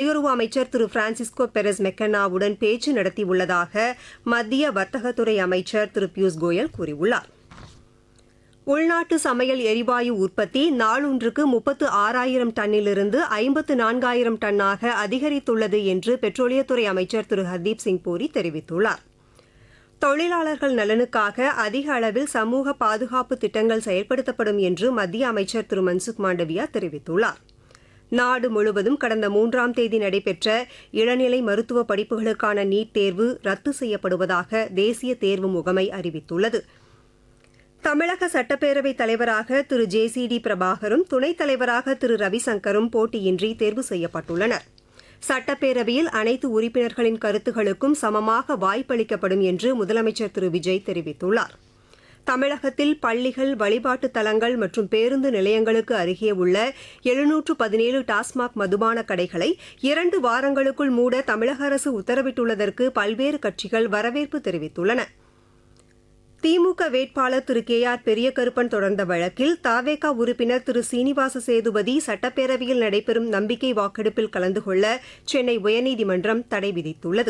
வெளியுறவு அமைச்சர் திரு Francisco ferrous மெக்கன்னாவுடன் பேச்சு நடத்தியுள்ளதாக மத்திய வர்த்தகத்துறை அமைச்சர் திரு பியூஷ் கோயல் கூறியுள்ளார் உள்நாட்டு சமையல் எரிவாயு உற்பத்தி நாளொன்றுக்கு முப்பத்து ஆறாயிரம் டன்னிலிருந்து ஐம்பத்து நான்காயிரம் டன்னாக அதிகரித்துள்ளது என்று பெட்ரோலியத்துறை அமைச்சர் திரு ஹர்தீப் சிங் பூரி தெரிவித்துள்ளார் தொழிலாளர்கள் நலனுக்காக அதிக அளவில் சமூக பாதுகாப்பு திட்டங்கள் செயல்படுத்தப்படும் என்று மத்திய அமைச்சர் திரு மன்சுக் மாண்டவியா தெரிவித்துள்ளார் நாடு முழுவதும் கடந்த மூன்றாம் தேதி நடைபெற்ற இளநிலை மருத்துவ படிப்புகளுக்கான நீட் தேர்வு ரத்து செய்யப்படுவதாக தேசிய தேர்வு முகமை அறிவித்துள்ளது தமிழக சட்டப்பேரவைத் தலைவராக திரு ஜே சி டி பிரபாகரும் துணைத் தலைவராக திரு ரவிசங்கரும் போட்டியின்றி தேர்வு செய்யப்பட்டுள்ளனர் சட்டப்பேரவையில் அனைத்து உறுப்பினர்களின் கருத்துகளுக்கும் சமமாக வாய்ப்பளிக்கப்படும் என்று முதலமைச்சர் திரு விஜய் தெரிவித்துள்ளார் தமிழகத்தில் பள்ளிகள் வழிபாட்டுத் தலங்கள் மற்றும் பேருந்து நிலையங்களுக்கு அருகே உள்ள எழுநூற்று பதினேழு டாஸ்மாக் மதுபான கடைகளை இரண்டு வாரங்களுக்குள் மூட தமிழக அரசு உத்தரவிட்டுள்ளதற்கு பல்வேறு கட்சிகள் வரவேற்பு தெரிவித்துள்ளன திமுக வேட்பாளர் திரு கே ஆர் பெரியகருப்பன் தொடர்ந்த வழக்கில் தாவேகா உறுப்பினர் திரு சீனிவாச சேதுபதி சட்டப்பேரவையில் நடைபெறும் நம்பிக்கை வாக்கெடுப்பில் கலந்து கொள்ள சென்னை உயர்நீதிமன்றம் தடை விதித்துள்ளது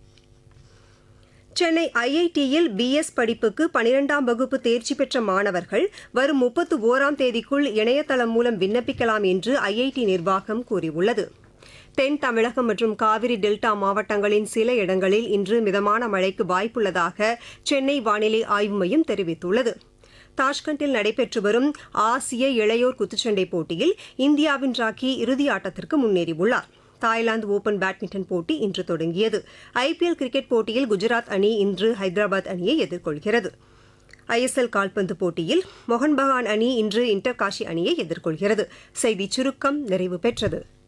சென்னை ஐஐடியில் பிஎஸ் படிப்புக்கு பனிரெண்டாம் வகுப்பு தேர்ச்சி பெற்ற மாணவர்கள் வரும் முப்பத்து ஓராம் தேதிக்குள் இணையதளம் மூலம் விண்ணப்பிக்கலாம் என்று ஐஐடி நிர்வாகம் கூறியுள்ளது தென் தமிழகம் மற்றும் காவிரி டெல்டா மாவட்டங்களின் சில இடங்களில் இன்று மிதமான மழைக்கு வாய்ப்புள்ளதாக சென்னை வானிலை ஆய்வு மையம் தெரிவித்துள்ளது தாஷ்கண்டில் நடைபெற்று வரும் ஆசிய இளையோர் குத்துச்சண்டை போட்டியில் இந்தியாவின் ராக்கி இறுதி ஆட்டத்திற்கு முன்னேறியுள்ளார் தாய்லாந்து ஓபன் பேட்மிண்டன் போட்டி இன்று தொடங்கியது ஐபிஎல் கிரிக்கெட் போட்டியில் குஜராத் அணி இன்று ஹைதராபாத் அணியை எதிர்கொள்கிறது ஐஎஸ்எல் கால்பந்து போட்டியில் மோகன் பகான் அணி இன்று இன்டர் காஷி அணியை எதிர்கொள்கிறது செய்திச் சுருக்கம் நிறைவு பெற்றது